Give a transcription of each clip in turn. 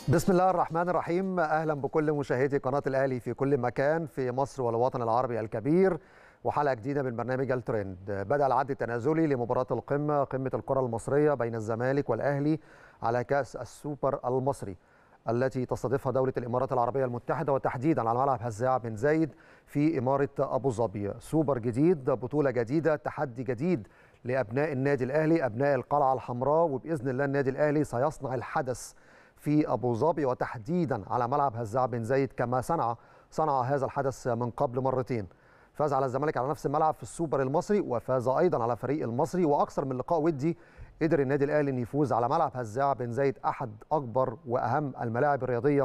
بسم الله الرحمن الرحيم اهلا بكل مشاهدي قناه الاهلي في كل مكان في مصر والوطن العربي الكبير وحلقه جديده من برنامج الترند بدا العد التنازلي لمباراه القمه قمه الكره المصريه بين الزمالك والاهلي على كاس السوبر المصري التي تستضيفها دوله الامارات العربيه المتحده وتحديدا على ملعب هزاع بن زايد في اماره ابو ظبي سوبر جديد بطوله جديده تحدي جديد لابناء النادي الاهلي ابناء القلعه الحمراء وباذن الله النادي الاهلي سيصنع الحدث في ابو ظبي وتحديدا على ملعب هزاع بن زايد كما صنع صنع هذا الحدث من قبل مرتين فاز على الزمالك على نفس الملعب في السوبر المصري وفاز ايضا على فريق المصري واكثر من لقاء ودي قدر النادي الاهلي ان يفوز على ملعب هزاع بن زايد احد اكبر واهم الملاعب الرياضيه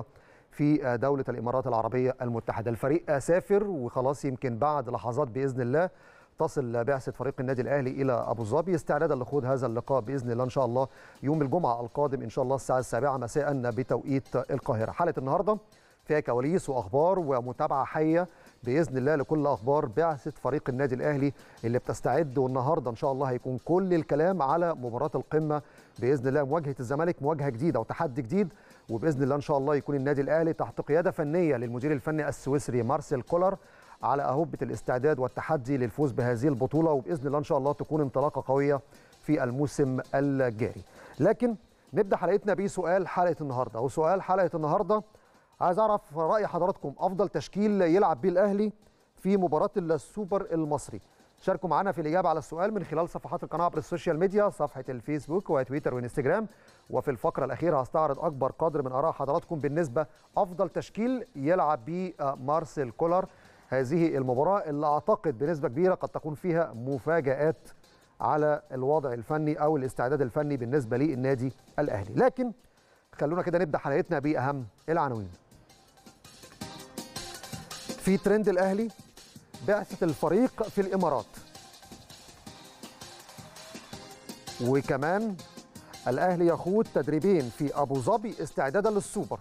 في دوله الامارات العربيه المتحده الفريق سافر وخلاص يمكن بعد لحظات باذن الله تصل بعثه فريق النادي الاهلي الى ابو ظبي استعدادا لخوض هذا اللقاء باذن الله ان شاء الله يوم الجمعه القادم ان شاء الله الساعه السابعه مساء بتوقيت القاهره حلقه النهارده فيها كواليس واخبار ومتابعه حيه باذن الله لكل اخبار بعثه فريق النادي الاهلي اللي بتستعد والنهارده ان شاء الله هيكون كل الكلام على مباراه القمه باذن الله مواجهه الزمالك مواجهه جديده وتحدي جديد وباذن الله ان شاء الله يكون النادي الاهلي تحت قياده فنيه للمدير الفني السويسري مارسيل كولر على أهبة الاستعداد والتحدي للفوز بهذه البطولة وبإذن الله إن شاء الله تكون انطلاقة قوية في الموسم الجاري لكن نبدأ حلقتنا بسؤال حلقة النهاردة وسؤال حلقة النهاردة عايز أعرف رأي حضراتكم أفضل تشكيل يلعب به الأهلي في مباراة السوبر المصري شاركوا معنا في الإجابة على السؤال من خلال صفحات القناة عبر السوشيال ميديا صفحة الفيسبوك وتويتر وانستجرام وفي الفقرة الأخيرة هستعرض أكبر قدر من آراء حضراتكم بالنسبة أفضل تشكيل يلعب به مارسيل كولر هذه المباراة اللي أعتقد بنسبة كبيرة قد تكون فيها مفاجآت على الوضع الفني أو الاستعداد الفني بالنسبة للنادي الأهلي لكن خلونا كده نبدأ حلقتنا بأهم العناوين في ترند الأهلي بعثة الفريق في الإمارات وكمان الأهلي يخوض تدريبين في أبو ظبي استعدادا للسوبر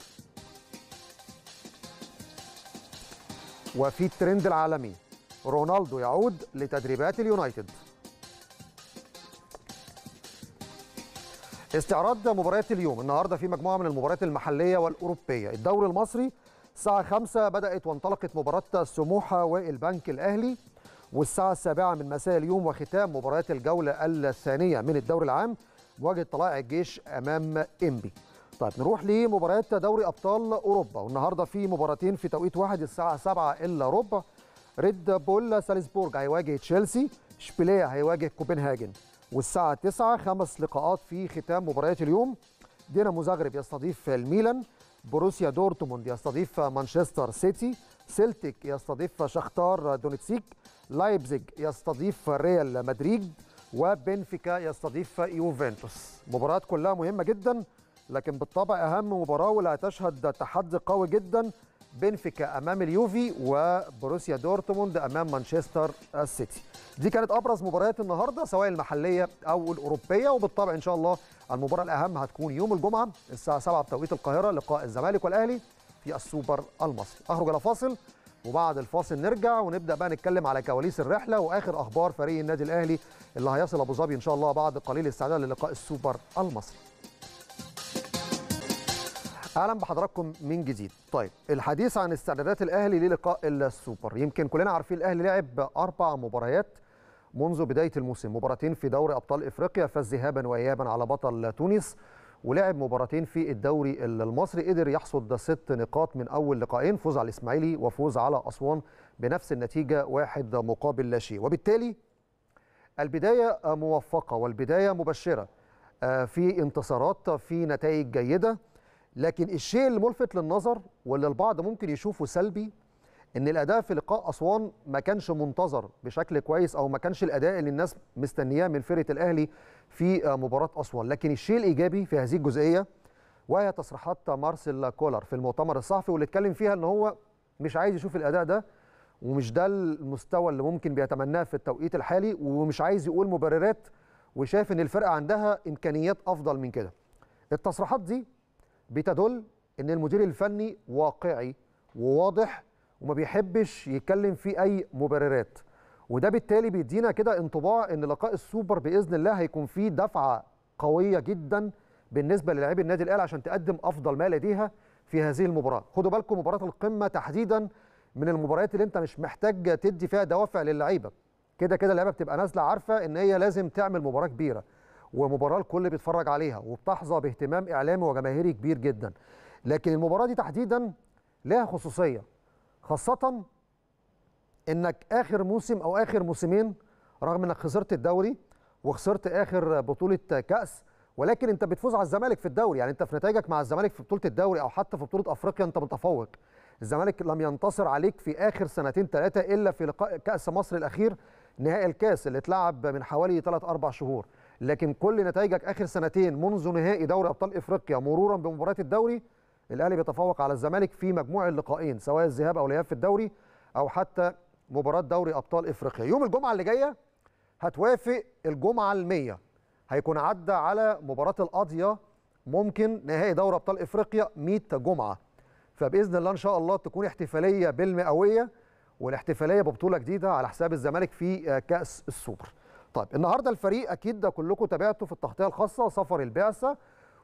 وفي الترند العالمي رونالدو يعود لتدريبات اليونايتد استعراض مباريات اليوم النهارده في مجموعه من المباريات المحليه والاوروبيه الدوري المصري الساعه 5 بدات وانطلقت مباراه سموحه والبنك الاهلي والساعه السابعة من مساء اليوم وختام مباريات الجوله الثانيه من الدوري العام مواجهه طلائع الجيش امام انبي طيب نروح لمباريات دوري ابطال اوروبا والنهارده في مباراتين في توقيت واحد الساعه 7 الا ربع ريد بول سالزبورج هيواجه تشيلسي اشبيليه هيواجه كوبنهاجن والساعه 9 خمس لقاءات في ختام مباريات اليوم دينامو زاغرب يستضيف الميلان بروسيا دورتموند يستضيف مانشستر سيتي سيلتيك يستضيف شختار دونيتسيك لايبزيج يستضيف ريال مدريد وبنفيكا يستضيف يوفنتوس مباريات كلها مهمه جدا لكن بالطبع اهم مباراه واللي هتشهد تحدي قوي جدا بنفيكا امام اليوفي وبروسيا دورتموند امام مانشستر سيتي دي كانت ابرز مباريات النهارده سواء المحليه او الاوروبيه وبالطبع ان شاء الله المباراه الاهم هتكون يوم الجمعه الساعه 7 بتوقيت القاهره لقاء الزمالك والاهلي في السوبر المصري اخرج الى فاصل وبعد الفاصل نرجع ونبدا بقى نتكلم على كواليس الرحله واخر اخبار فريق النادي الاهلي اللي هيصل ابو ظبي ان شاء الله بعد قليل استعداد للقاء السوبر المصري اهلا بحضراتكم من جديد طيب الحديث عن استعدادات الاهلي للقاء السوبر يمكن كلنا عارفين الاهلي لعب اربع مباريات منذ بدايه الموسم مباراتين في دوري ابطال افريقيا فاز ذهابا وايابا على بطل تونس ولعب مباراتين في الدوري المصري قدر يحصد ست نقاط من اول لقاءين فوز على الاسماعيلي وفوز على اسوان بنفس النتيجه واحد مقابل لا شيء وبالتالي البدايه موفقه والبدايه مبشره في انتصارات في نتائج جيده لكن الشيء الملفت للنظر واللي البعض ممكن يشوفه سلبي ان الاداء في لقاء اسوان ما كانش منتظر بشكل كويس او ما كانش الاداء اللي الناس مستنياه من فرقه الاهلي في مباراه اسوان لكن الشيء الايجابي في هذه الجزئيه وهي تصريحات مارسيل كولر في المؤتمر الصحفي واللي اتكلم فيها ان هو مش عايز يشوف الاداء ده ومش ده المستوى اللي ممكن بيتمناه في التوقيت الحالي ومش عايز يقول مبررات وشايف ان الفرقه عندها امكانيات افضل من كده التصريحات دي بتدل ان المدير الفني واقعي وواضح وما بيحبش يتكلم في اي مبررات وده بالتالي بيدينا كده انطباع ان لقاء السوبر باذن الله هيكون فيه دفعه قويه جدا بالنسبه للاعبي النادي الاهلي عشان تقدم افضل ما لديها في هذه المباراه خدوا بالكم مباراه القمه تحديدا من المباريات اللي انت مش محتاج تدي فيها دوافع للعيبه كده كده اللعيبه بتبقى نازله عارفه ان هي لازم تعمل مباراه كبيره ومباراه الكل بيتفرج عليها وبتحظى باهتمام اعلامي وجماهيري كبير جدا لكن المباراه دي تحديدا لها خصوصيه خاصه انك اخر موسم او اخر موسمين رغم انك خسرت الدوري وخسرت اخر بطوله كاس ولكن انت بتفوز على الزمالك في الدوري يعني انت في نتائجك مع الزمالك في بطوله الدوري او حتى في بطوله افريقيا انت متفوق الزمالك لم ينتصر عليك في اخر سنتين ثلاثه الا في لقاء كاس مصر الاخير نهائي الكاس اللي اتلعب من حوالي 3 4 شهور لكن كل نتائجك اخر سنتين منذ نهائي دوري ابطال افريقيا مرورا بمباريات الدوري الاهلي بيتفوق على الزمالك في مجموع اللقاءين سواء الذهاب او الاياب في الدوري او حتى مباراه دوري ابطال افريقيا يوم الجمعه اللي جايه هتوافق الجمعه ال100 هيكون عدى على مباراه القاضيه ممكن نهائي دوري ابطال افريقيا 100 جمعه فباذن الله ان شاء الله تكون احتفاليه بالمئويه والاحتفاليه ببطوله جديده على حساب الزمالك في كاس السوبر طيب النهارده الفريق اكيد ده كلكم تابعتوا في التغطيه الخاصه سفر البعثه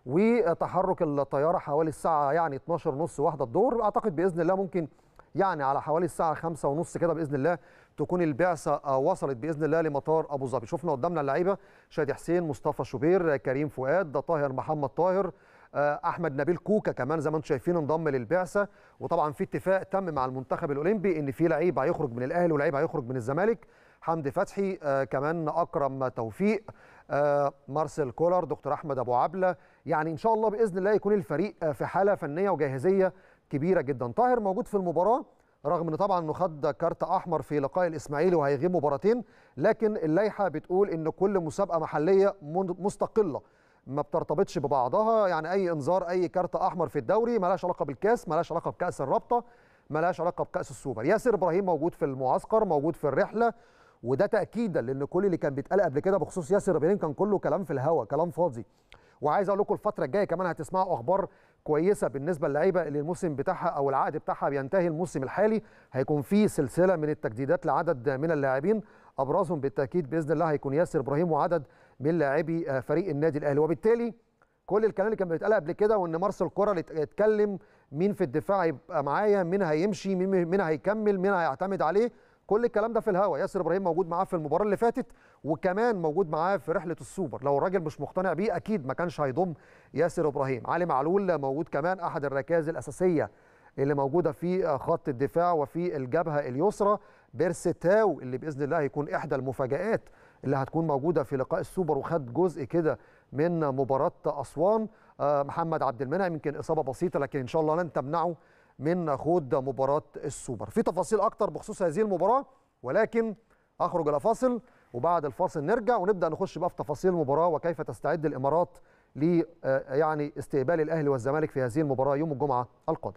وتحرك الطياره حوالي الساعه يعني 12 ونص واحده الظهر اعتقد باذن الله ممكن يعني على حوالي الساعه 5 ونص كده باذن الله تكون البعثه وصلت باذن الله لمطار ابو ظبي شفنا قدامنا اللعيبه شادي حسين مصطفى شوبير كريم فؤاد طاهر محمد طاهر احمد نبيل كوكا كمان زي ما انتم شايفين انضم للبعثه وطبعا في اتفاق تم مع المنتخب الاولمبي ان في لعيب هيخرج من الاهلي ولعيب هيخرج من الزمالك حمدي فتحي آه كمان اكرم توفيق آه مارسيل كولر دكتور احمد ابو عبله يعني ان شاء الله باذن الله يكون الفريق آه في حاله فنيه وجاهزيه كبيره جدا طاهر موجود في المباراه رغم ان طبعا انه خد كارت احمر في لقاء الاسماعيلي وهيغيب مباراتين لكن اللائحه بتقول ان كل مسابقه محليه مستقله ما بترتبطش ببعضها يعني اي انذار اي كارت احمر في الدوري مالهاش علاقه بالكاس مالهاش علاقه بكاس الرابطه مالهاش علاقه بكاس السوبر ياسر ابراهيم موجود في المعسكر موجود في الرحله وده تاكيدا لان كل اللي كان بيتقال قبل كده بخصوص ياسر ابراهيم كان كله كلام في الهوا كلام فاضي وعايز اقول لكم الفتره الجايه كمان هتسمعوا اخبار كويسه بالنسبه للعيبه اللي الموسم بتاعها او العقد بتاعها بينتهي الموسم الحالي هيكون في سلسله من التجديدات لعدد من اللاعبين ابرزهم بالتاكيد باذن الله هيكون ياسر ابراهيم وعدد من لاعبي فريق النادي الاهلي وبالتالي كل الكلام اللي كان بيتقال قبل كده وان مارسيل كولر اتكلم مين في الدفاع يبقى معايا مين هيمشي مين مين هيكمل مين هيعتمد عليه كل الكلام ده في الهوا ياسر ابراهيم موجود معاه في المباراه اللي فاتت وكمان موجود معاه في رحله السوبر لو الراجل مش مقتنع بيه اكيد ما كانش هيضم ياسر ابراهيم علي معلول موجود كمان احد الركائز الاساسيه اللي موجوده في خط الدفاع وفي الجبهه اليسرى بيرستاو اللي باذن الله هيكون احدى المفاجات اللي هتكون موجوده في لقاء السوبر وخد جزء كده من مباراه اسوان محمد عبد المنعم يمكن اصابه بسيطه لكن ان شاء الله لن تمنعه من خوض مباراه السوبر في تفاصيل اكتر بخصوص هذه المباراه ولكن اخرج الى فاصل وبعد الفاصل نرجع ونبدا نخش بقى في تفاصيل المباراه وكيف تستعد الامارات ل يعني استقبال الاهلي والزمالك في هذه المباراه يوم الجمعه القادم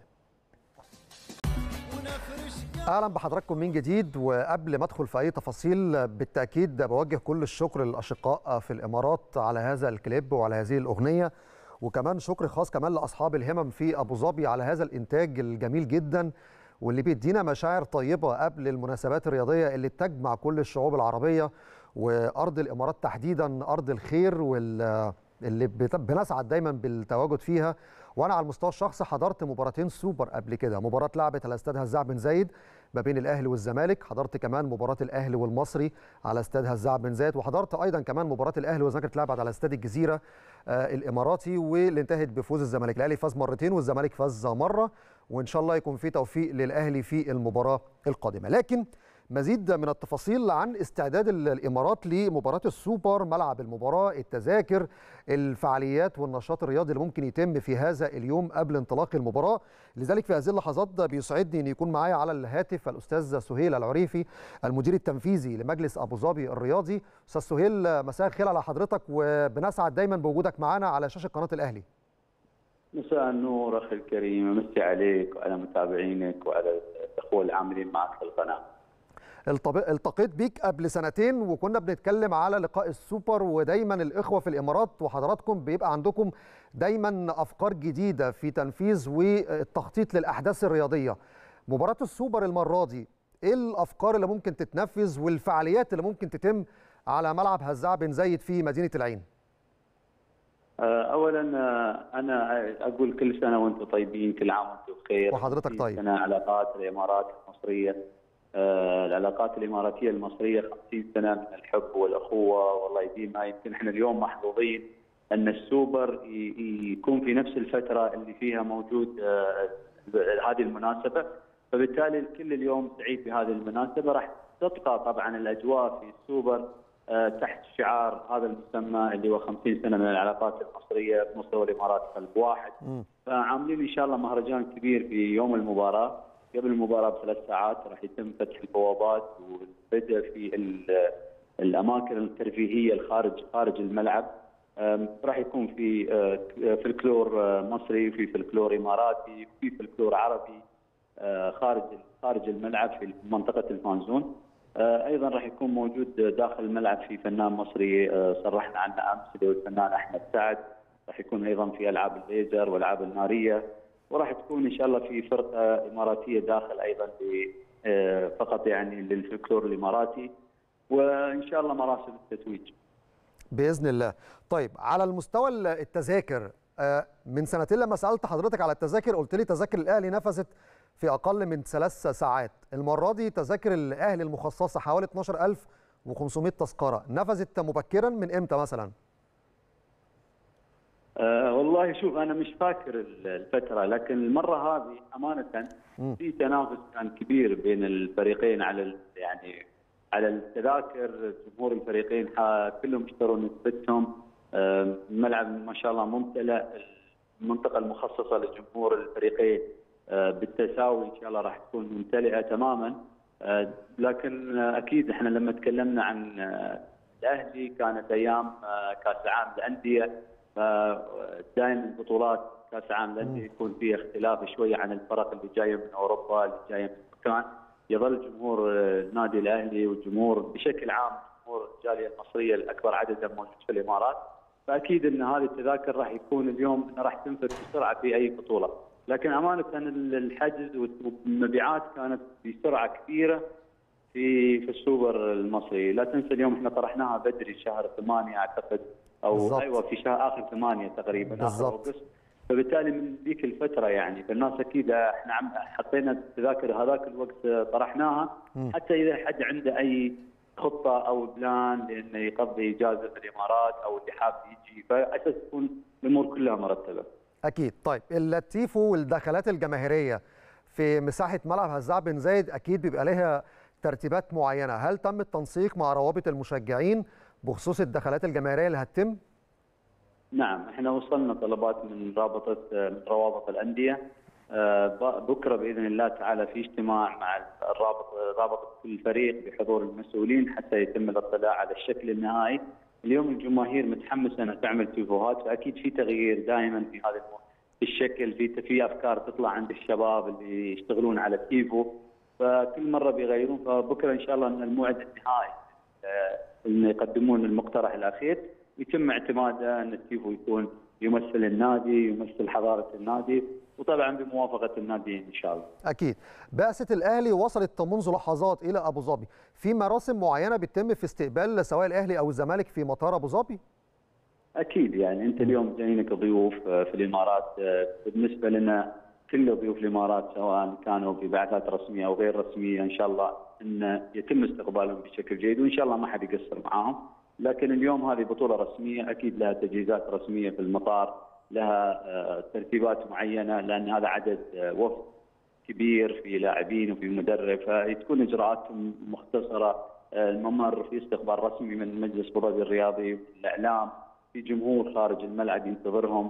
اهلا بحضراتكم من جديد وقبل ما ادخل في اي تفاصيل بالتاكيد بوجه كل الشكر للاشقاء في الامارات على هذا الكليب وعلى هذه الاغنيه وكمان شكر خاص كمان لاصحاب الهمم في ابو ظبي على هذا الانتاج الجميل جدا واللي بيدينا مشاعر طيبه قبل المناسبات الرياضيه اللي تجمع كل الشعوب العربيه وارض الامارات تحديدا ارض الخير وال اللي بنسعد دايما بالتواجد فيها وانا على المستوى الشخصي حضرت مباراتين سوبر قبل كده مباراه لعبت على استاد هزاع بن زايد ما بين الاهلي والزمالك حضرت كمان مباراه الاهلي والمصري على استاد هزاع بن زايد وحضرت ايضا كمان مباراه الاهلي والزمالك اتلعبت على استاد الجزيره آه الاماراتي واللي انتهت بفوز الزمالك الاهلي فاز مرتين والزمالك فاز مره وان شاء الله يكون في توفيق للاهلي في المباراه القادمه لكن مزيد من التفاصيل عن استعداد الامارات لمباراه السوبر ملعب المباراه التذاكر الفعاليات والنشاط الرياضي اللي ممكن يتم في هذا اليوم قبل انطلاق المباراه لذلك في هذه اللحظات بيسعدني ان يكون معايا على الهاتف الاستاذ سهيل العريفي المدير التنفيذي لمجلس ابو ظبي الرياضي استاذ سهيل مساء الخير على حضرتك وبنسعد دايما بوجودك معانا على شاشه قناه الاهلي مساء النور اخي الكريم امسي عليك وعلى متابعينك وعلى الاخوه العاملين معك في القناه التقيت بيك قبل سنتين وكنا بنتكلم على لقاء السوبر ودايما الاخوه في الامارات وحضراتكم بيبقى عندكم دايما افكار جديده في تنفيذ والتخطيط للاحداث الرياضيه مباراه السوبر المره دي ايه الافكار اللي ممكن تتنفذ والفعاليات اللي ممكن تتم على ملعب هزاع بن زايد في مدينه العين اولا انا اقول كل سنه وانتم طيبين كل عام وانتم بخير وحضرتك طيب سنه علاقات الامارات المصريه العلاقات الاماراتيه المصريه 50 سنه من الحب والاخوه والله يديمها يمكن احنا اليوم محظوظين ان السوبر يكون في نفس الفتره اللي فيها موجود هذه المناسبه فبالتالي الكل اليوم سعيد بهذه المناسبه راح تبقى طبعا الاجواء في السوبر تحت شعار هذا المسمى اللي هو 50 سنه من العلاقات المصريه بمستوى الامارات قلب واحد فعاملين ان شاء الله مهرجان كبير في يوم المباراه قبل المباراه بثلاث ساعات راح يتم فتح البوابات والبدء في الاماكن الترفيهيه الخارج خارج الملعب راح يكون في فلكلور مصري في فلكلور اماراتي في فلكلور عربي خارج خارج الملعب في منطقه الفانزون ايضا راح يكون موجود داخل الملعب في فنان مصري صرحنا عنه امس اللي هو الفنان احمد سعد راح يكون ايضا في العاب الليزر والالعاب الناريه وراح تكون ان شاء الله في فرقه اماراتيه داخل ايضا فقط يعني للفلكلور الاماراتي وان شاء الله مراسم التتويج باذن الله طيب على المستوى التذاكر من سنتين لما سالت حضرتك على التذاكر قلت لي تذاكر الاهلي نفذت في اقل من ثلاث ساعات المره دي تذاكر الاهلي المخصصه حوالي 12500 تذكره نفذت مبكرا من امتى مثلا أه والله شوف انا مش فاكر الفتره لكن المره هذه امانه في تنافس كان كبير بين الفريقين على يعني على التذاكر جمهور الفريقين كلهم اشتروا نسبتهم الملعب ما شاء الله ممتلئ المنطقه المخصصه لجمهور الفريقين بالتساوي ان شاء الله راح تكون ممتلئه تماما لكن اكيد احنا لما تكلمنا عن الاهلي كانت ايام كاس العالم للانديه دائما بطولات كاس العالم للانديه يكون فيها اختلاف شويه عن الفرق اللي جايه من اوروبا اللي جايه من مكان يظل جمهور النادي الاهلي والجمهور بشكل عام جمهور الجاليه المصريه الاكبر عددا موجود في الامارات فاكيد ان هذه التذاكر راح يكون اليوم انها راح تنفذ بسرعه في اي بطوله لكن امانه الحجز والمبيعات كانت بسرعه كبيره في في السوبر المصري لا تنسى اليوم احنا طرحناها بدري شهر 8 اعتقد او بالزبط. ايوه في شهر اخر 8 تقريبا بالزبط. اخر اوغست فبالتالي من ذيك الفتره يعني فالناس اكيد احنا عم حطينا التذاكر هذاك الوقت طرحناها م. حتى اذا حد عنده اي خطه او بلان لانه يقضي اجازه في الامارات او اللي حاب يجي فاساس تكون الامور كلها مرتبه. اكيد طيب التيفو والدخلات الجماهيريه في مساحه ملعب هزاع بن زايد اكيد بيبقى لها ترتيبات معينه هل تم التنسيق مع روابط المشجعين بخصوص الدخلات الجماهيريه اللي هتتم نعم احنا وصلنا طلبات من رابطه من روابط الانديه بكره باذن الله تعالى في اجتماع مع الرابط رابطه كل فريق بحضور المسؤولين حتى يتم الاطلاع على الشكل النهائي اليوم الجماهير متحمسه انها تعمل تيفوهات فاكيد في تغيير دائما في هذا في الشكل في في افكار تطلع عند الشباب اللي يشتغلون على التيفو فكل مره بيغيرون فبكره ان شاء الله ان الموعد النهائي ان يقدمون المقترح الاخير يتم اعتماده ان التيفو يكون يمثل النادي يمثل حضاره النادي وطبعا بموافقه الناديين ان شاء الله. اكيد. بعثه الاهلي وصلت منذ لحظات الى ابو ظبي، في مراسم معينه بتتم في استقبال سواء الاهلي او الزمالك في مطار ابو ظبي؟ اكيد يعني انت اليوم جايينك ضيوف في الامارات بالنسبه لنا كل ضيوف الامارات سواء كانوا ببعثات رسميه او غير رسميه ان شاء الله ان يتم استقبالهم بشكل جيد وان شاء الله ما حد يقصر معاهم. لكن اليوم هذه بطوله رسميه اكيد لها تجهيزات رسميه في المطار لها ترتيبات معينه لان هذا عدد وفد كبير في لاعبين وفي مدرب فتكون اجراءاتهم مختصره الممر في استقبال رسمي من مجلس ابو ظبي الرياضي والاعلام في جمهور خارج الملعب ينتظرهم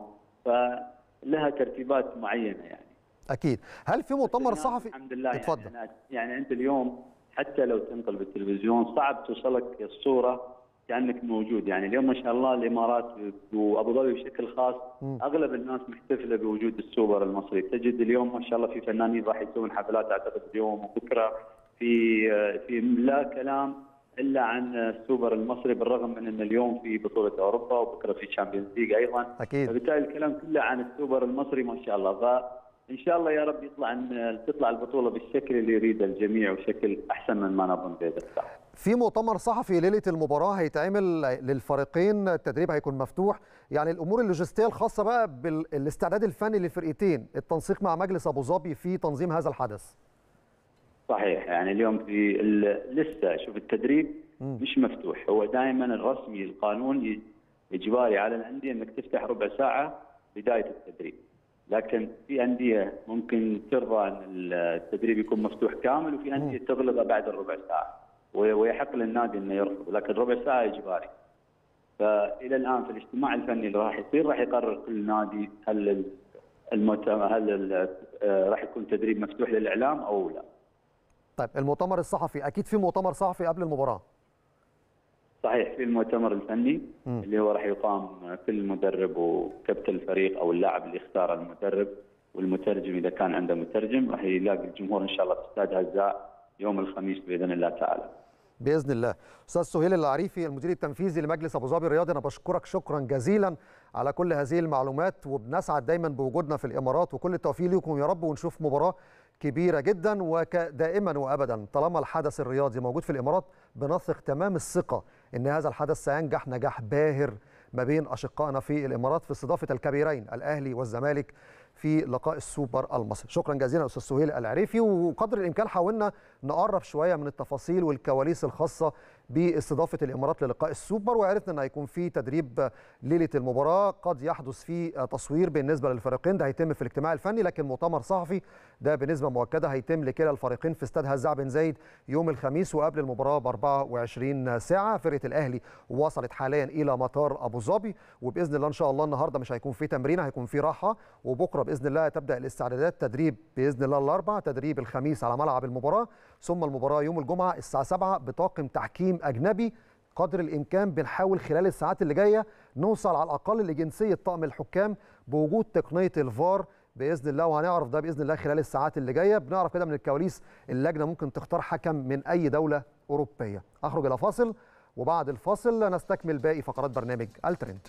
فلها ترتيبات معينه يعني اكيد هل في مؤتمر صحفي الحمد لله اتفضل يعني, يعني انت اليوم حتى لو تنقل بالتلفزيون صعب توصلك الصوره كانك موجود يعني اليوم ما شاء الله الامارات وابو ظبي بشكل خاص م. اغلب الناس محتفله بوجود السوبر المصري تجد اليوم ما شاء الله في فنانين راح يسوون حفلات اعتقد اليوم وبكره في في لا كلام الا عن السوبر المصري بالرغم من ان اليوم في بطوله اوروبا وبكره في تشامبيونز ليج ايضا اكيد فبالتالي الكلام كله عن السوبر المصري ما شاء الله ان شاء الله يا رب يطلع ان تطلع البطوله بالشكل اللي يريده الجميع وشكل احسن من ما نظن باذن الله. في مؤتمر صحفي ليله المباراه هيتعمل للفريقين التدريب هيكون مفتوح يعني الامور اللوجستيه الخاصه بقى بالاستعداد الفني للفرقتين التنسيق مع مجلس ابو ظبي في تنظيم هذا الحدث صحيح يعني اليوم في لسه شوف التدريب م. مش مفتوح هو دائما الرسمي القانون اجباري على الانديه انك تفتح ربع ساعه بدايه التدريب لكن في انديه ممكن ترضى ان التدريب يكون مفتوح كامل وفي انديه تغلقه بعد الربع ساعه ويحق للنادي انه يرفض لكن ربع ساعه اجباري. فالى الان في الاجتماع الفني اللي راح يصير راح يقرر كل نادي هل المؤتمر هل راح يكون تدريب مفتوح للاعلام او لا. طيب المؤتمر الصحفي اكيد في مؤتمر صحفي قبل المباراه. صحيح في المؤتمر الفني م. اللي هو راح يقام كل مدرب وكابتن الفريق او اللاعب اللي اختار المدرب والمترجم اذا كان عنده مترجم راح يلاقي الجمهور ان شاء الله في استاد هزاع يوم الخميس باذن الله تعالى. باذن الله. استاذ سهيل العريفي المدير التنفيذي لمجلس ابو ظبي الرياضي انا بشكرك شكرا جزيلا على كل هذه المعلومات وبنسعد دايما بوجودنا في الامارات وكل التوفيق لكم يا رب ونشوف مباراه كبيره جدا ودائما وابدا طالما الحدث الرياضي موجود في الامارات بنثق تمام الثقه ان هذا الحدث سينجح نجاح باهر ما بين اشقائنا في الامارات في استضافه الكبيرين الاهلي والزمالك في لقاء السوبر المصري شكرا جزيلا استاذ سهيل العريفي وقدر الامكان حاولنا نقرب شويه من التفاصيل والكواليس الخاصه باستضافه الامارات للقاء السوبر وعرفنا ان هيكون في تدريب ليله المباراه قد يحدث فيه تصوير بالنسبه للفريقين ده هيتم في الاجتماع الفني لكن مؤتمر صحفي ده بنسبه مؤكده هيتم لكلا الفريقين في استاد هزاع بن زايد يوم الخميس وقبل المباراه ب 24 ساعه فرقه الاهلي وصلت حاليا الى مطار ابو ظبي وباذن الله ان شاء الله النهارده مش هيكون في تمرين هيكون في راحه وبكره باذن الله تبدا الاستعدادات تدريب باذن الله الاربعاء تدريب الخميس على ملعب المباراه ثم المباراه يوم الجمعه الساعه 7 بطاقم تحكيم اجنبي قدر الامكان بنحاول خلال الساعات اللي جايه نوصل على الاقل لجنسيه طقم الحكام بوجود تقنيه الفار باذن الله وهنعرف ده باذن الله خلال الساعات اللي جايه بنعرف كده من الكواليس اللجنه ممكن تختار حكم من اي دوله اوروبيه اخرج الى فاصل وبعد الفاصل نستكمل باقي فقرات برنامج الترند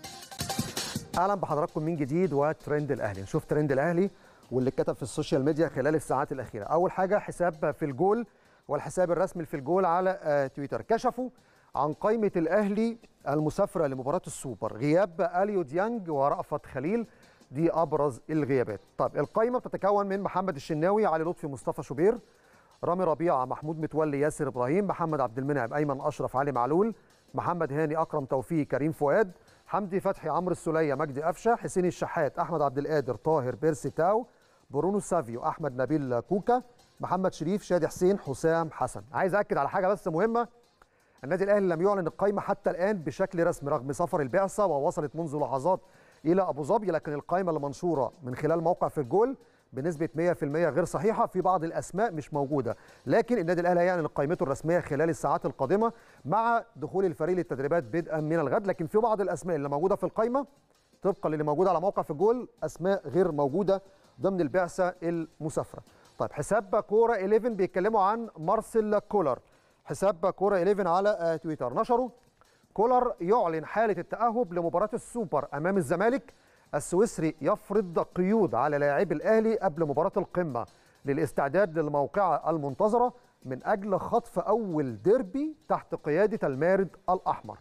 اهلا بحضراتكم من جديد وترند الاهلي نشوف ترند الاهلي واللي اتكتب في السوشيال ميديا خلال الساعات الاخيره اول حاجه حساب في الجول والحساب الرسمي في الجول على تويتر كشفوا عن قائمه الاهلي المسافره لمباراه السوبر غياب اليو ديانج ورأفت خليل دي ابرز الغيابات طيب القائمه بتتكون من محمد الشناوي علي لطفي مصطفى شوبير رامي ربيعه محمود متولي ياسر ابراهيم محمد عبد المنعم ايمن اشرف علي معلول محمد هاني اكرم توفيق كريم فؤاد حمدي فتحي عمرو السوليه مجدي قفشه حسين الشحات احمد عبد القادر طاهر بيرسي تاو برونو سافيو احمد نبيل كوكا محمد شريف شادي حسين حسام حسن عايز اكد على حاجه بس مهمه النادي الاهلي لم يعلن القائمه حتى الان بشكل رسمي رغم سفر البعثه ووصلت منذ لحظات الى ابو ظبي لكن القائمه اللي منشوره من خلال موقع في الجول بنسبه 100% غير صحيحه في بعض الاسماء مش موجوده لكن النادي الاهلي هيعلن قائمته الرسميه خلال الساعات القادمه مع دخول الفريق للتدريبات بدءا من الغد لكن في بعض الاسماء اللي موجوده في القائمه طبقا للي موجود على موقع في الجول اسماء غير موجوده ضمن البعثه المسافره طيب حساب كوره 11 بيتكلموا عن مارسيل كولر حساب كوره 11 على تويتر نشروا كولر يعلن حاله التاهب لمباراه السوبر امام الزمالك السويسري يفرض قيود على لاعبي الاهلي قبل مباراه القمه للاستعداد للموقعه المنتظره من اجل خطف اول ديربي تحت قياده المارد الاحمر.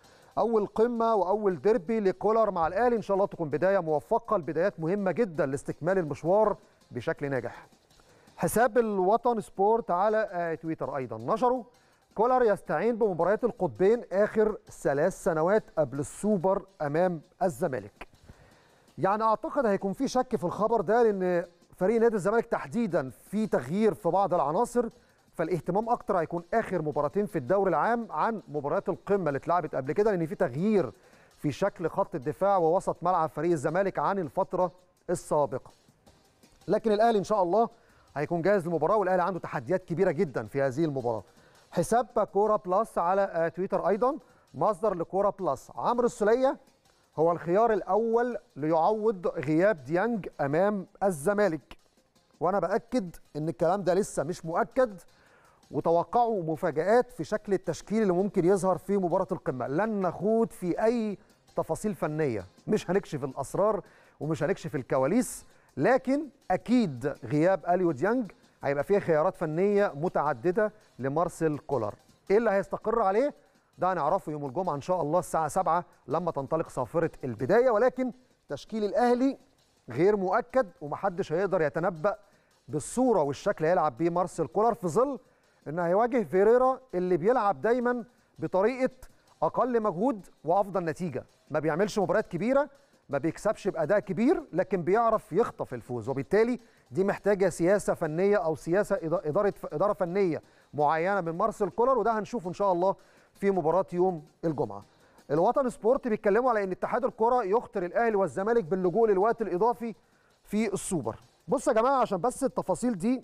اول قمه واول ديربي لكولر مع الاهلي ان شاء الله تكون بدايه موفقه البدايات مهمه جدا لاستكمال المشوار بشكل ناجح. حساب الوطن سبورت على تويتر ايضا نشروا كولر يستعين بمباريات القطبين اخر ثلاث سنوات قبل السوبر امام الزمالك. يعني اعتقد هيكون في شك في الخبر ده لان فريق نادي الزمالك تحديدا في تغيير في بعض العناصر فالاهتمام اكتر هيكون اخر مباراتين في الدوري العام عن مباريات القمه اللي اتلعبت قبل كده لان في تغيير في شكل خط الدفاع ووسط ملعب فريق الزمالك عن الفتره السابقه. لكن الاهلي ان شاء الله هيكون جاهز للمباراه والاهلي عنده تحديات كبيره جدا في هذه المباراه. حساب كوره بلس على تويتر ايضا مصدر لكوره بلس عمرو السوليه هو الخيار الاول ليعوض غياب ديانج امام الزمالك وانا باكد ان الكلام ده لسه مش مؤكد وتوقعوا مفاجات في شكل التشكيل اللي ممكن يظهر في مباراه القمه لن نخوض في اي تفاصيل فنيه مش هنكشف الاسرار ومش هنكشف الكواليس لكن اكيد غياب اليو ديانج هيبقى فيه خيارات فنيه متعدده لمارسيل كولر ايه اللي هيستقر عليه ده هنعرفه يوم الجمعه ان شاء الله الساعه 7 لما تنطلق صافره البدايه ولكن تشكيل الاهلي غير مؤكد ومحدش هيقدر يتنبأ بالصوره والشكل هيلعب بيه مارسيل كولر في ظل انه هيواجه فيريرا اللي بيلعب دايما بطريقه اقل مجهود وافضل نتيجه ما بيعملش مباريات كبيره ما بيكسبش باداء كبير لكن بيعرف يخطف الفوز وبالتالي دي محتاجه سياسه فنيه او سياسه اداره اداره فنيه معينه من مارسيل كولر وده هنشوفه ان شاء الله في مباراه يوم الجمعه الوطن سبورت بيتكلموا على ان اتحاد الكره يخطر الاهلي والزمالك باللجوء للوقت الاضافي في السوبر بصوا يا جماعه عشان بس التفاصيل دي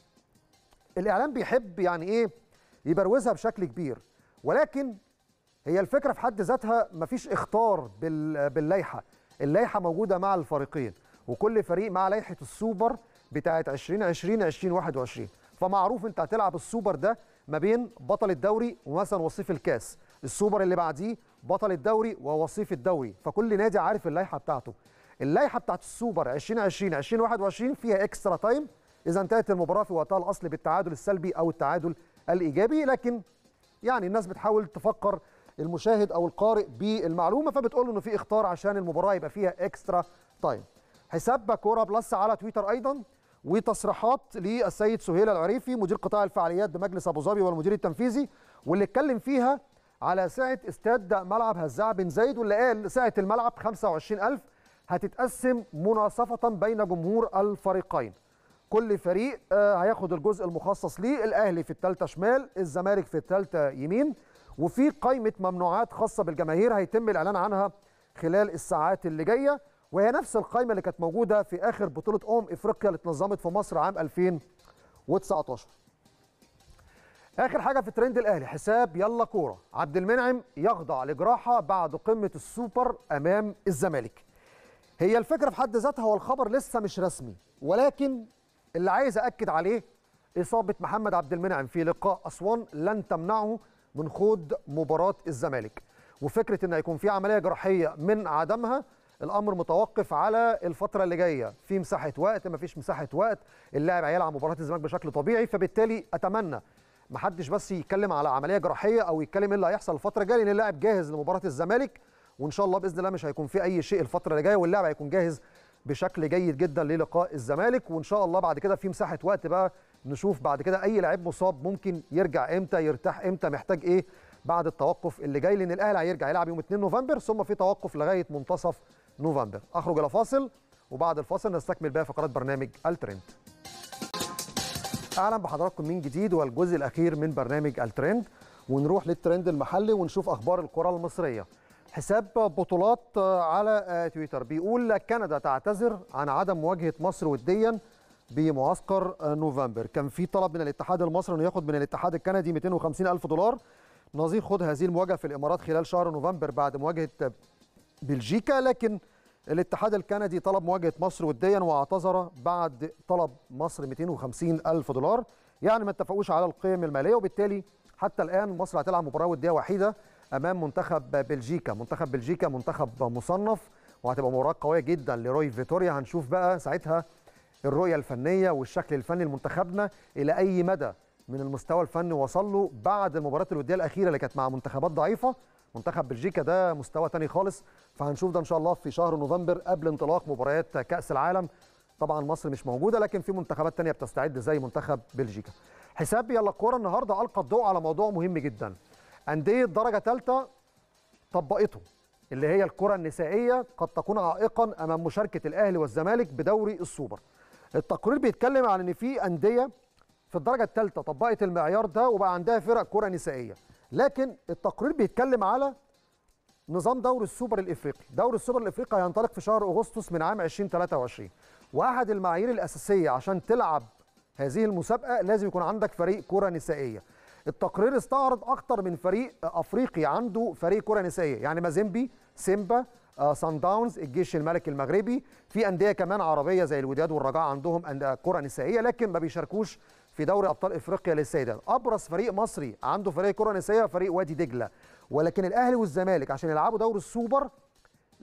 الاعلام بيحب يعني ايه يبروزها بشكل كبير ولكن هي الفكره في حد ذاتها مفيش اختار باللائحه اللائحه موجوده مع الفريقين وكل فريق مع لائحه السوبر بتاعه 2020 2021 فمعروف انت هتلعب السوبر ده ما بين بطل الدوري ومثلا وصيف الكاس السوبر اللي بعديه بطل الدوري ووصيف الدوري فكل نادي عارف اللائحه بتاعته اللائحه بتاعت السوبر 2020 2021 فيها اكسترا تايم اذا انتهت المباراه في وقتها الاصلي بالتعادل السلبي او التعادل الايجابي لكن يعني الناس بتحاول تفكر المشاهد او القارئ بالمعلومه فبتقول انه في اختار عشان المباراه يبقى فيها اكسترا تايم حساب كوره بلس على تويتر ايضا وتصريحات للسيد سهيل العريفي مدير قطاع الفعاليات بمجلس ابو ظبي والمدير التنفيذي واللي اتكلم فيها على سعه استاد ملعب هزاع بن زايد واللي قال سعه الملعب 25000 هتتقسم مناصفه بين جمهور الفريقين كل فريق هياخد الجزء المخصص ليه الاهلي في الثالثه شمال الزمالك في الثالثه يمين وفي قائمه ممنوعات خاصه بالجماهير هيتم الاعلان عنها خلال الساعات اللي جايه وهي نفس القائمه اللي كانت موجوده في اخر بطوله امم افريقيا اللي اتنظمت في مصر عام 2019 اخر حاجه في ترند الاهلي حساب يلا كوره عبد المنعم يخضع لجراحه بعد قمه السوبر امام الزمالك هي الفكره في حد ذاتها هو الخبر لسه مش رسمي ولكن اللي عايز اكد عليه اصابه محمد عبد المنعم في لقاء اسوان لن تمنعه من خوض مباراه الزمالك وفكره ان هيكون في عمليه جراحيه من عدمها الامر متوقف على الفتره اللي جايه في مساحه وقت ما فيش مساحه وقت اللاعب هيلعب مباراه الزمالك بشكل طبيعي فبالتالي اتمنى ما حدش بس يتكلم على عمليه جراحيه او يتكلم ايه اللي هيحصل الفتره الجايه لان اللاعب جاهز لمباراه الزمالك وان شاء الله باذن الله مش هيكون في اي شيء الفتره اللي جايه واللاعب هيكون جاهز بشكل جيد جدا للقاء الزمالك وان شاء الله بعد كده في مساحه وقت بقى نشوف بعد كده اي لعيب مصاب ممكن يرجع امتى يرتاح امتى محتاج ايه بعد التوقف اللي جاي لان الاهلي هيرجع يلعب يوم 2 نوفمبر ثم في توقف لغايه منتصف نوفمبر اخرج الى فاصل وبعد الفاصل نستكمل باقي فقرات برنامج الترند اهلا بحضراتكم من جديد والجزء الاخير من برنامج الترند ونروح للترند المحلي ونشوف اخبار الكره المصريه حساب بطولات على تويتر بيقول كندا تعتذر عن عدم مواجهه مصر وديا بمعسكر نوفمبر كان في طلب من الاتحاد المصري انه ياخد من الاتحاد الكندي 250 الف دولار نظير خوض هذه المواجهه في الامارات خلال شهر نوفمبر بعد مواجهه بلجيكا لكن الاتحاد الكندي طلب مواجهه مصر وديا واعتذر بعد طلب مصر 250 الف دولار يعني ما اتفقوش على القيم الماليه وبالتالي حتى الان مصر هتلعب مباراه وديه وحيده امام منتخب بلجيكا منتخب بلجيكا منتخب مصنف وهتبقى مباراه قويه جدا لروي فيتوريا هنشوف بقى ساعتها الرؤيه الفنيه والشكل الفني لمنتخبنا الى اي مدى من المستوى الفني وصل له بعد المباراه الوديه الاخيره اللي كانت مع منتخبات ضعيفه منتخب بلجيكا ده مستوى تاني خالص فهنشوف ده ان شاء الله في شهر نوفمبر قبل انطلاق مباريات كاس العالم طبعا مصر مش موجوده لكن في منتخبات تانية بتستعد زي منتخب بلجيكا حساب يلا الكوره النهارده القى الضوء على موضوع مهم جدا انديه درجه ثالثه طبقته اللي هي الكره النسائيه قد تكون عائقا امام مشاركه الاهلي والزمالك بدوري السوبر التقرير بيتكلم عن ان في انديه في الدرجه الثالثه طبقت المعيار ده وبقى عندها فرق كره نسائيه لكن التقرير بيتكلم على نظام دوري السوبر الافريقي دوري السوبر الافريقي هينطلق في شهر اغسطس من عام 2023 واحد المعايير الاساسيه عشان تلعب هذه المسابقه لازم يكون عندك فريق كره نسائيه التقرير استعرض اكتر من فريق افريقي عنده فريق كره نسائيه يعني مازيمبي سيمبا آه سان داونز الجيش الملكي المغربي في انديه كمان عربيه زي الوداد والرجاء عندهم كره نسائيه لكن ما بيشاركوش في دوري ابطال افريقيا للسيدات ابرز فريق مصري عنده فريق كره نسائيه فريق وادي دجله ولكن الاهلي والزمالك عشان يلعبوا دوري السوبر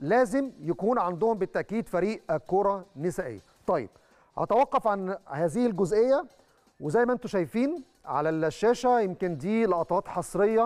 لازم يكون عندهم بالتاكيد فريق كره نسائيه طيب هتوقف عن هذه الجزئيه وزي ما انتم شايفين على الشاشه يمكن دي لقطات حصريه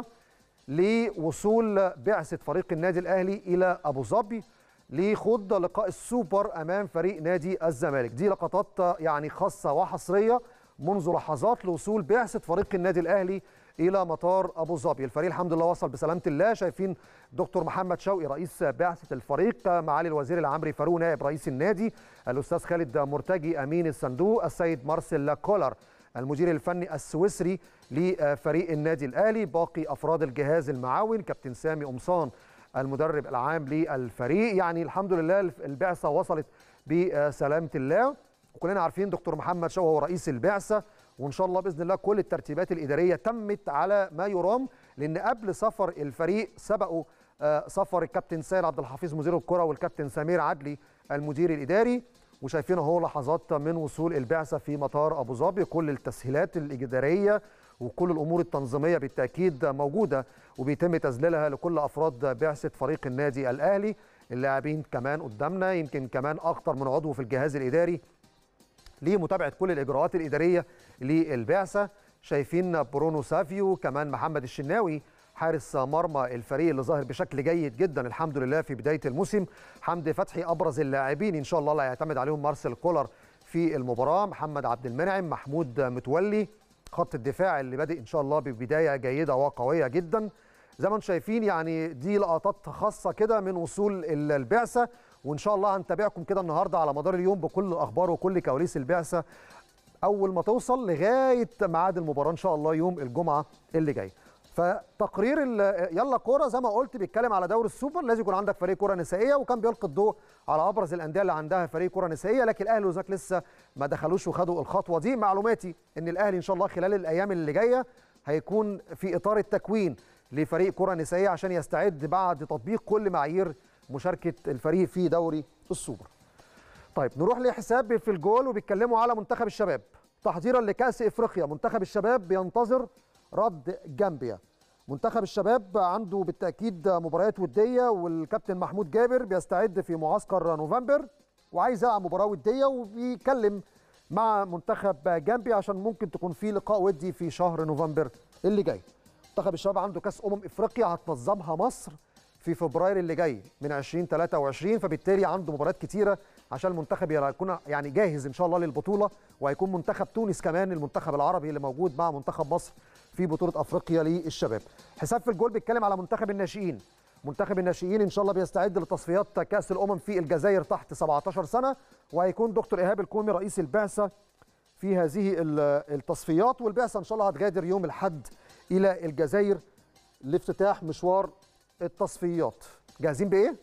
لوصول بعثه فريق النادي الاهلي الى ابو ظبي لخوض لقاء السوبر امام فريق نادي الزمالك دي لقطات يعني خاصه وحصريه منذ لحظات لوصول بعثه فريق النادي الاهلي الى مطار ابو ظبي الفريق الحمد لله وصل بسلامه الله شايفين دكتور محمد شوقي رئيس بعثه الفريق معالي الوزير العمري فاروق نائب رئيس النادي الاستاذ خالد مرتجي امين الصندوق السيد مارسيل كولر المدير الفني السويسري لفريق النادي الاهلي باقي افراد الجهاز المعاون كابتن سامي قمصان المدرب العام للفريق يعني الحمد لله البعثه وصلت بسلامه الله وكلنا عارفين دكتور محمد شوقي هو رئيس البعثه وان شاء الله باذن الله كل الترتيبات الاداريه تمت على ما يرام لان قبل سفر الفريق سبقوا سفر الكابتن سيد عبد الحفيظ مدير الكره والكابتن سمير عدلي المدير الاداري وشايفين اهو لحظات من وصول البعثه في مطار ابو ظبي كل التسهيلات الاداريه وكل الامور التنظيميه بالتاكيد موجوده وبيتم تذليلها لكل افراد بعثه فريق النادي الاهلي اللاعبين كمان قدامنا يمكن كمان اكتر من عضو في الجهاز الاداري لمتابعه كل الاجراءات الاداريه للبعثه شايفين برونو سافيو كمان محمد الشناوي حارس مرمى الفريق اللي ظاهر بشكل جيد جدا الحمد لله في بدايه الموسم حمدي فتحي ابرز اللاعبين ان شاء الله اللي هيعتمد عليهم مارسيل كولر في المباراه محمد عبد المنعم محمود متولي خط الدفاع اللي بادئ ان شاء الله ببدايه جيده وقويه جدا زي ما انتم شايفين يعني دي لقطات خاصه كده من وصول البعثه وان شاء الله هنتابعكم كده النهارده على مدار اليوم بكل الاخبار وكل كواليس البعثه اول ما توصل لغايه ميعاد المباراه ان شاء الله يوم الجمعه اللي جاي فتقرير يلا كوره زي ما قلت بيتكلم على دوري السوبر لازم يكون عندك فريق كره نسائيه وكان بيلقي الضوء على ابرز الانديه اللي عندها فريق كره نسائيه لكن الاهلي وزاك لسه ما دخلوش وخدوا الخطوه دي معلوماتي ان الاهلي ان شاء الله خلال الايام اللي جايه هيكون في اطار التكوين لفريق كره نسائيه عشان يستعد بعد تطبيق كل معايير مشاركه الفريق في دوري السوبر. طيب نروح لحساب في الجول وبيتكلموا على منتخب الشباب تحضيرا لكاس افريقيا منتخب الشباب بينتظر رد جامبيا منتخب الشباب عنده بالتاكيد مباريات وديه والكابتن محمود جابر بيستعد في معسكر نوفمبر وعايز يلعب مباراه وديه وبيكلم مع منتخب جامبيا عشان ممكن تكون في لقاء ودي في شهر نوفمبر اللي جاي منتخب الشباب عنده كاس امم افريقيا هتنظمها مصر في فبراير اللي جاي من 2023 فبالتالي عنده مباريات كتيره عشان المنتخب يكون يعني جاهز ان شاء الله للبطوله وهيكون منتخب تونس كمان المنتخب العربي اللي موجود مع منتخب مصر في بطوله افريقيا للشباب حساب في الجول بيتكلم على منتخب الناشئين منتخب الناشئين ان شاء الله بيستعد لتصفيات كاس الامم في الجزائر تحت 17 سنه وهيكون دكتور ايهاب الكومي رئيس البعثه في هذه التصفيات والبعثه ان شاء الله هتغادر يوم الاحد الى الجزائر لافتتاح مشوار التصفيات جاهزين بايه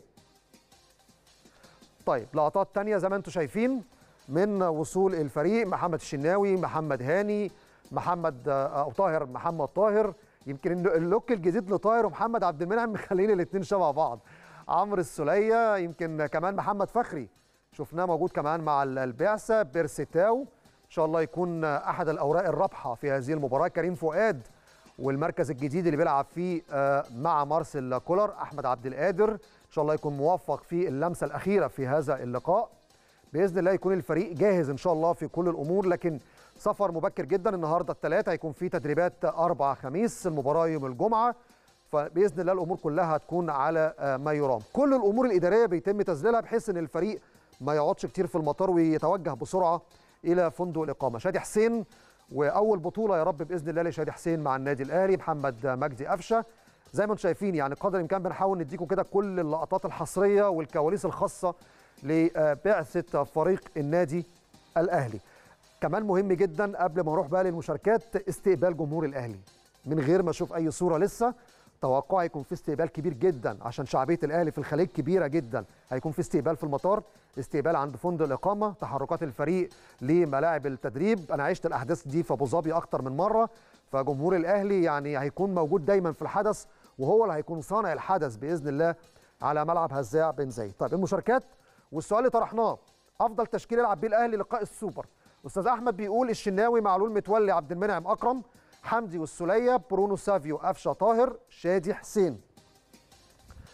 طيب لقطات تانية زي ما انتم شايفين من وصول الفريق محمد الشناوي محمد هاني محمد او طاهر محمد طاهر يمكن اللوك الجديد لطاهر ومحمد عبد المنعم مخلين الاثنين شبه بعض عمرو السوليه يمكن كمان محمد فخري شفناه موجود كمان مع البعثه بيرسيتاو ان شاء الله يكون احد الاوراق الرابحه في هذه المباراه كريم فؤاد والمركز الجديد اللي بيلعب فيه مع مارسيل كولر احمد عبد القادر ان شاء الله يكون موفق في اللمسه الاخيره في هذا اللقاء باذن الله يكون الفريق جاهز ان شاء الله في كل الامور لكن سفر مبكر جدا النهارده الثلاث هيكون في تدريبات اربع خميس المباراه يوم الجمعه فباذن الله الامور كلها هتكون على ما يرام كل الامور الاداريه بيتم تذليلها بحيث ان الفريق ما يقعدش كتير في المطار ويتوجه بسرعه الى فندق الاقامه شادي حسين واول بطوله يا رب باذن الله لشادي حسين مع النادي الاهلي محمد مجدي قفشه زي ما انتم شايفين يعني قدر الامكان بنحاول نديكم كده كل اللقطات الحصريه والكواليس الخاصه لبعثه فريق النادي الاهلي كمان مهم جدا قبل ما نروح بقى للمشاركات استقبال جمهور الاهلي من غير ما اشوف اي صوره لسه توقع يكون في استقبال كبير جدا عشان شعبيه الاهلي في الخليج كبيره جدا هيكون في استقبال في المطار استقبال عند فندق الاقامه تحركات الفريق لملاعب التدريب انا عشت الاحداث دي في ابو ظبي اكتر من مره فجمهور الاهلي يعني هيكون موجود دايما في الحدث وهو اللي هيكون صانع الحدث باذن الله على ملعب هزاع بن زايد طيب المشاركات والسؤال اللي طرحناه افضل تشكيل يلعب بيه الاهلي لقاء السوبر استاذ احمد بيقول الشناوي معلول متولي عبد المنعم اكرم حمدي والسوليه برونو سافيو قفشه طاهر شادي حسين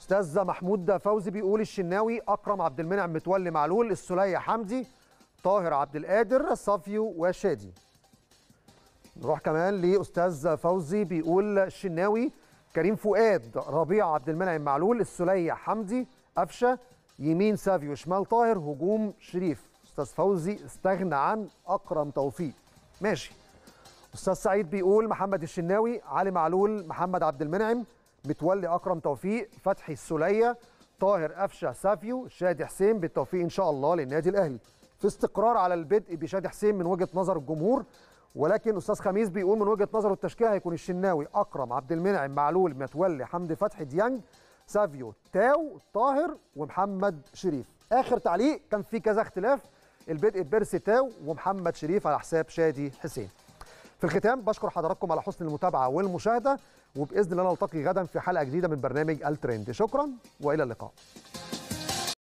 استاذ محمود فوزي بيقول الشناوي اكرم عبد المنعم متولي معلول السليه حمدي طاهر عبد القادر صافيو وشادي نروح كمان لاستاذ فوزي بيقول الشناوي كريم فؤاد ربيع عبد المنعم معلول السليه حمدي قفشه يمين سافيو شمال طاهر هجوم شريف استاذ فوزي استغنى عن اكرم توفيق ماشي استاذ سعيد بيقول محمد الشناوي علي معلول محمد عبد المنعم متولي اكرم توفيق فتحي السليه طاهر قفشه سافيو شادي حسين بالتوفيق ان شاء الله للنادي الاهلي في استقرار على البدء بشادي حسين من وجهه نظر الجمهور ولكن استاذ خميس بيقول من وجهه نظره التشكيل هيكون الشناوي اكرم عبد المنعم معلول متولي حمدي فتحي ديانج سافيو تاو طاهر ومحمد شريف اخر تعليق كان في كذا اختلاف البدء بيرسي تاو ومحمد شريف على حساب شادي حسين في الختام بشكر حضراتكم على حسن المتابعه والمشاهده وباذن الله نلتقي غدا في حلقه جديده من برنامج الترند شكرا والى اللقاء